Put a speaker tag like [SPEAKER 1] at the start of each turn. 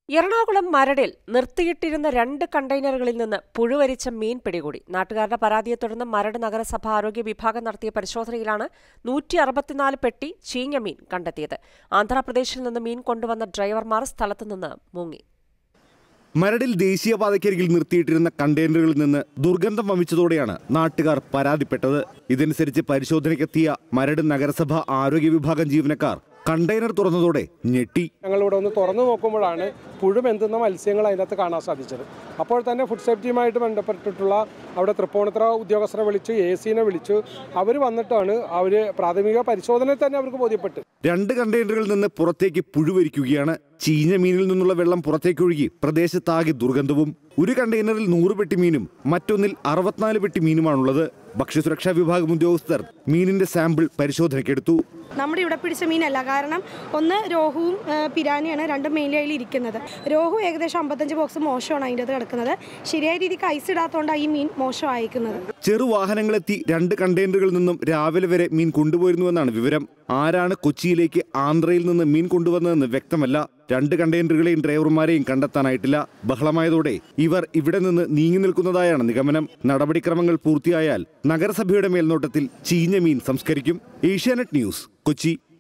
[SPEAKER 1] എറണാകുളം മരടിൽ നിർത്തിയിട്ടിരുന്ന രണ്ട് കണ്ടെയ്നറുകളിൽ നിന്ന് പുഴുവരിച്ച മീൻ പിടികൂടി നാട്ടുകാരുടെ പരാതിയെ തുടർന്ന് മരട് നഗരസഭ ആരോഗ്യ വിഭാഗം നടത്തിയ പരിശോധനയിലാണ് നൂറ്റി അറുപത്തിനാല് പെട്ടി ചീഞ്ഞ മീൻ കണ്ടെത്തിയത് ആന്ധ്രാപ്രദേശിൽ നിന്ന് മീൻ കൊണ്ടുവന്ന ഡ്രൈവർമാർ സ്ഥലത്തുനിന്ന് മുങ്ങി
[SPEAKER 2] മരടിൽ ദേശീയപാതയ്ക്കരികിൽ നിർത്തിയിട്ടിരുന്ന കണ്ടെയ്നറുകളിൽ നിന്ന് ദുർഗന്ധം വമിച്ചതോടെയാണ് നാട്ടുകാർ പരാതിപ്പെട്ടത് ഇതനുസരിച്ച് പരിശോധനയ്ക്കെത്തിയ മരട് നഗരസഭ ആരോഗ്യ വിഭാഗം ജീവനക്കാർ കണ്ടെയ്നർ തുറന്നതോടെ ഞെട്ടി
[SPEAKER 3] ഞങ്ങളിവിടെ ഒന്ന് തുറന്നു നോക്കുമ്പോഴാണ് പുഴുമെന്തുന്ന മത്സ്യങ്ങൾ അതിനകത്ത് കാണാൻ സാധിച്ചത് അപ്പോൾ തന്നെ ഫുഡ് സേഫ്റ്റിയുമായിട്ട് ബന്ധപ്പെട്ടിട്ടുള്ള അവിടെ തൃപ്പൂണിത്തറ ഉദ്യോഗസ്ഥരെ വിളിച്ചു എ സിനെ വിളിച്ചു അവർ വന്നിട്ടാണ് അവർ പ്രാഥമിക പരിശോധനയിൽ തന്നെ അവർക്ക് ബോധ്യപ്പെട്ടു
[SPEAKER 2] രണ്ട് കണ്ടെയ്നറുകളിൽ നിന്ന് പുറത്തേക്ക് പുഴുവരിക്കുകയാണ് ചീഞ്ഞ മീനിൽ നിന്നുള്ള വെള്ളം പുറത്തേക്കൊഴുകി പ്രദേശത്താകെ ദുർഗന്ധവും ഒരു കണ്ടെയ്നറിൽ നൂറ് പെട്ടി മീനും മറ്റൊന്നിൽ അറുപത്തിനാല് പെട്ടി മീനുമാണുള്ളത് ഭക്ഷ്യസുരക്ഷാ വിഭാഗം ഉദ്യോഗസ്ഥർ മീനിന്റെ സാമ്പിൾ പരിശോധനയ്ക്കെടുത്തു
[SPEAKER 4] നമ്മുടെ ഇവിടെ പിടിച്ച മീനല്ല കാരണം ഒന്ന് രോഹുവും ആ, പിരാനിയാണ് രണ്ടും മെയിൻലി അതിൽ ഇരിക്കുന്നത് രോഹു ഏകദേശം അമ്പത്തഞ്ച് ബോക്സ് മോശമാണ് അതിൻ്റെ അത് കിടക്കുന്നത് ശരിയായ രീതിക്ക് ഐസ് ഇടാത്തതുകൊണ്ടാണ് ഈ മീൻ മോശം അയക്കുന്നത്
[SPEAKER 2] ചെറുവാഹനങ്ങളെത്തി രണ്ട് കണ്ടെയ്നറുകളിൽ നിന്നും രാവിലെ വരെ മീൻ കൊണ്ടുപോയിരുന്നുവെന്നാണ് വിവരം ആരാണ് കൊച്ചിയിലേക്ക് ആന്ധ്രയിൽ നിന്ന് മീൻ കൊണ്ടുവന്നതെന്ന് വ്യക്തമല്ല രണ്ട് കണ്ടെയ്നറുകളെയും ഡ്രൈവർമാരെയും കണ്ടെത്താനായിട്ടില്ല ബഹളമായതോടെ ഇവർ ഇവിടെ നിന്ന് നീങ്ങി നിൽക്കുന്നതായാണ് നിഗമനം നടപടിക്രമങ്ങൾ പൂർത്തിയായാൽ നഗരസഭയുടെ മേൽനോട്ടത്തിൽ ചീഞ്ഞ മീൻ സംസ്കരിക്കും ഏഷ്യാനെറ്റ് ന്യൂസ് കൊച്ചി